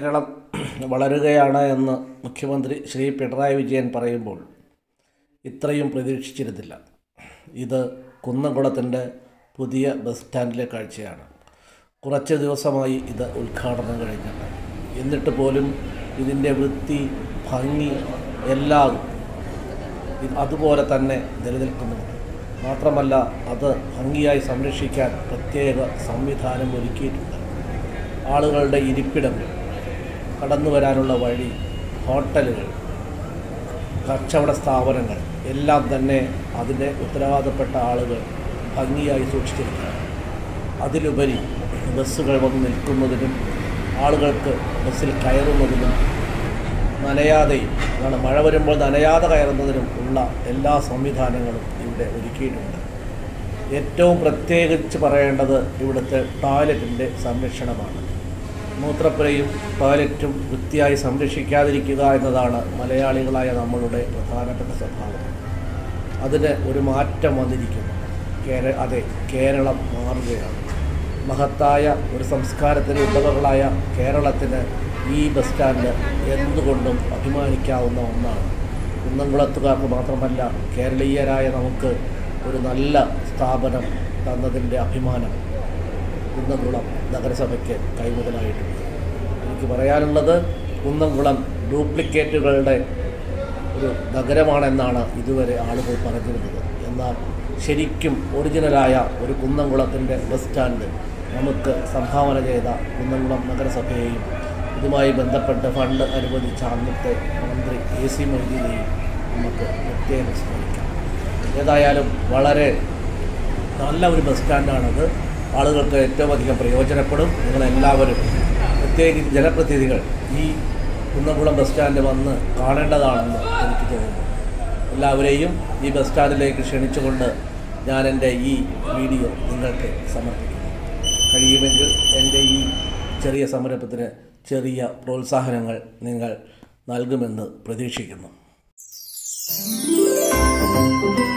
കേരളം വളരുകയാണ് എന്ന് മുഖ്യമന്ത്രി ശ്രീ പിണറായി വിജയൻ പറയുമ്പോൾ ഇത്രയും പ്രതീക്ഷിച്ചിരുന്നില്ല ഇത് കുന്നംകുളത്തിൻ്റെ പുതിയ ബസ് സ്റ്റാൻഡിലെ കാഴ്ചയാണ് കുറച്ച് ദിവസമായി ഇത് ഉദ്ഘാടനം കഴിഞ്ഞിട്ട് എന്നിട്ട് പോലും ഇതിൻ്റെ വൃത്തി ഭംഗി എല്ലാം ഇത് അതുപോലെ തന്നെ നിലനിൽക്കുന്നുണ്ട് മാത്രമല്ല അത് ഭംഗിയായി സംരക്ഷിക്കാൻ പ്രത്യേക സംവിധാനം ഒരുക്കിയിട്ടുണ്ട് ആളുകളുടെ ഇരിപ്പിടങ്ങൾ കടന്നു വരാനുള്ള വഴി ഹോട്ടലുകൾ കച്ചവട സ്ഥാപനങ്ങൾ എല്ലാം തന്നെ അതിൻ്റെ ഉത്തരവാദപ്പെട്ട ആളുകൾ ഭംഗിയായി സൂക്ഷിച്ചിരിക്കുന്നു അതിലുപരി ബസ്സുകൾ വന്ന് നിൽക്കുന്നതിനും ആളുകൾക്ക് ബസ്സിൽ കയറുന്നതിനും നനയാതെയും അതാണ് മഴ വരുമ്പോൾ നനയാതെ കയറുന്നതിനും ഉള്ള എല്ലാ സംവിധാനങ്ങളും ഇവിടെ ഒരുക്കിയിട്ടുണ്ട് ഏറ്റവും പ്രത്യേകിച്ച് പറയേണ്ടത് ഇവിടുത്തെ ടോയ്ലറ്റിൻ്റെ സംരക്ഷണമാണ് മൂത്രപ്പുരയും ടോയ്ലറ്റും വൃത്തിയായി സംരക്ഷിക്കാതിരിക്കുക എന്നതാണ് മലയാളികളായ നമ്മളുടെ പ്രധാനപ്പെട്ട സ്വഭാവം അതിന് ഒരു മാറ്റം വന്നിരിക്കുന്നു കേര അതെ കേരളം മാറുകയാണ് മഹത്തായ ഒരു സംസ്കാരത്തിന് ഉടമകളായ കേരളത്തിന് ഈ ബസ് സ്റ്റാൻഡ് എന്തുകൊണ്ടും അഭിമാനിക്കാവുന്ന ഒന്നാണ് കുന്നംകുളത്തുകാർക്ക് മാത്രമല്ല കേരളീയരായ നമുക്ക് ഒരു നല്ല സ്ഥാപനം തന്നതിൻ്റെ അഭിമാനം കുന്നംകുളം നഗരസഭയ്ക്ക് കൈമുതലായിട്ടുണ്ട് എനിക്ക് പറയാനുള്ളത് കുന്നംകുളം ഡ്യൂപ്ലിക്കേറ്റുകളുടെ ഒരു നഗരമാണെന്നാണ് ഇതുവരെ ആളുകൾ പറഞ്ഞിരുന്നത് എന്നാൽ ശരിക്കും ഒറിജിനലായ ഒരു കുന്നംകുളത്തിൻ്റെ ബസ് സ്റ്റാൻഡ് നമുക്ക് സംഭാവന ചെയ്ത കുന്നംകുളം നഗരസഭയെയും ഇതുമായി ബന്ധപ്പെട്ട് ഫണ്ട് അനുവദിച്ച അന്നത്തെ മന്ത്രി എ സി മൊയ്തീനെയും നമുക്ക് പ്രത്യേകം സ്മരിക്കാം ഏതായാലും വളരെ നല്ല ഒരു ബസ് സ്റ്റാൻഡാണത് ആളുകൾക്ക് ഏറ്റവും അധികം പ്രയോജനപ്പെടും നിങ്ങളെല്ലാവരും പ്രത്യേകിച്ച് ജനപ്രതിനിധികൾ ഈ കുന്നംകുളം ബസ് സ്റ്റാൻഡ് വന്ന് കാണേണ്ടതാണെന്ന് എനിക്ക് തോന്നുന്നു എല്ലാവരെയും ഈ ബസ് സ്റ്റാൻഡിലേക്ക് ക്ഷണിച്ചുകൊണ്ട് ഞാൻ എൻ്റെ ഈ വീഡിയോ നിങ്ങൾക്ക് സമർപ്പിക്കുന്നു കഴിയുമെങ്കിൽ എൻ്റെ ഈ ചെറിയ സംരംഭത്തിന് ചെറിയ പ്രോത്സാഹനങ്ങൾ നിങ്ങൾ നൽകുമെന്ന് പ്രതീക്ഷിക്കുന്നു